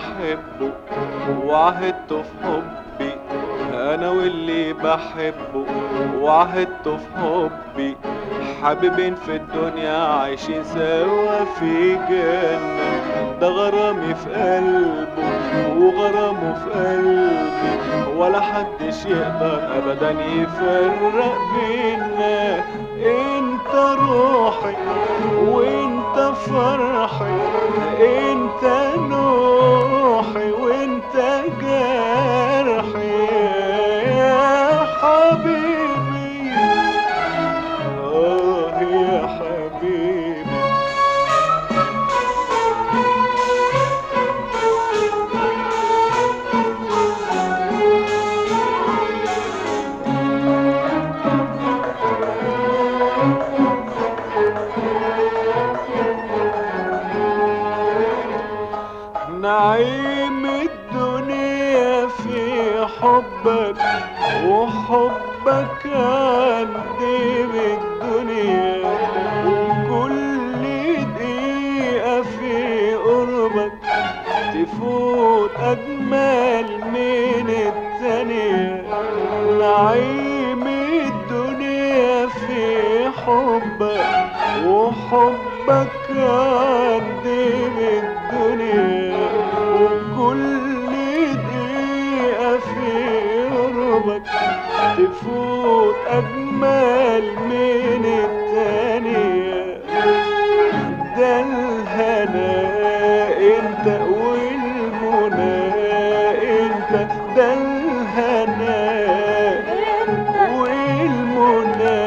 بحبه وعهدته في حبي انا واللي بحبه وعهدته في حبي حبيبين في الدنيا عايشين سوا في جنة ده غرامي في قلبه وغرامه في قلبي ولا حدش يقدر ابدا يفرق بينا انت روحي وانت فرحي انت نوحي وانت جرحي يا حبيبي اه يا حبيبي نعيم الدنيا في حبك وحبك عندي بالدنيا وكل دقيقة في قربك تفوت أجمل من التانية نعيم الدنيا في حبك وحبك عندي بالدنيا وكل دقيقة في قربك تفوت أجمل من التانية ده الهنا انت والمنى انت ده الهنا والمنى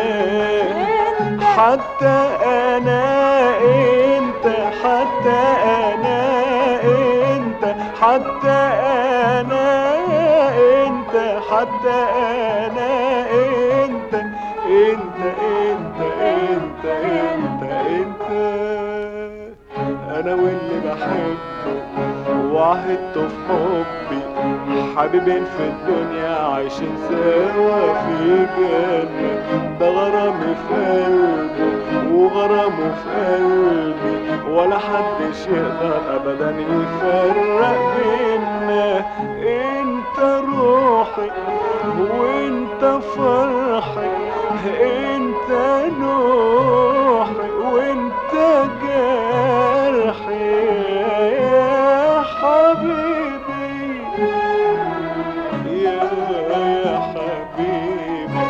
حتى انا انت حتى انا انت حتى انا انت حتى انا انت انت انت انت انت انت انا واللي بحبه وعهدته في حبي حبيبين في الدنيا عايشين سوا في جنة ده غرامي في قلبه وغرامه في قلبي ولا حدش يقدر ابدا يفرق بينا انت روحي وانت فرحي انت نوحي وانت جرحي يا حبيبي يا يا حبيبي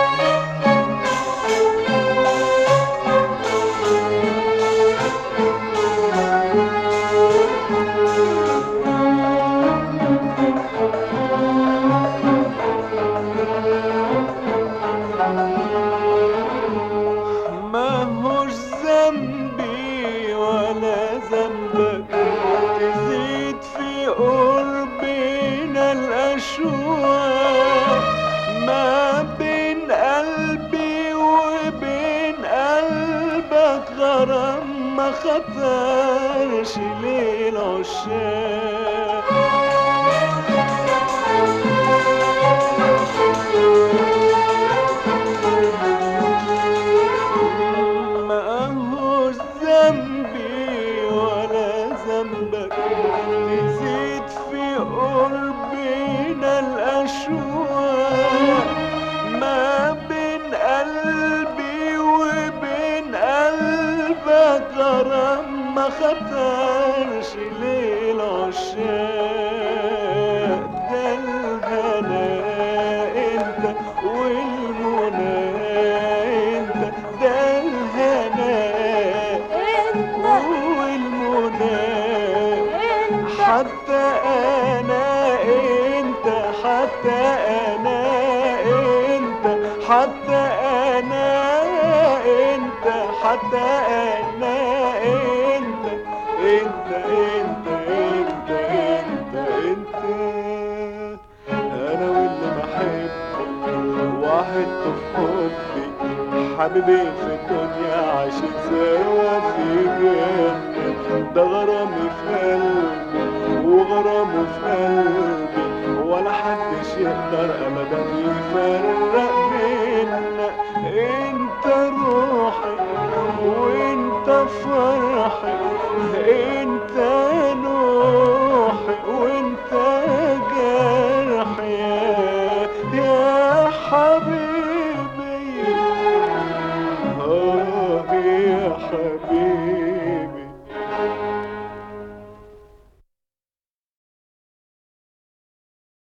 ما هوش ذنبي ولا ذنبك تزيد في قربنا الأشواق ما بين قلبي وبين قلبك غرام ما خطرش ليل عشاق ما هوش ذنبي ولا ذنبك تزيد في قربنا الأشواق ما بين قلبي وبين قلبك غرام ما خطرش ليل عشاق ده الهنا انت والمنى انت ده الهنا والمنى حتى انا انت حتى انا انت حتى انا انت حتى انا انت انت انت انت انت انت انا واللي بحبك وعهدته في حبي حبيبي في الدنيا عايشين سوا في جنة ده غرامي في قلبي وغرامه في قلبي ولا حدش يقدر ابدا يفرق بينا انت روحي وانت فرحي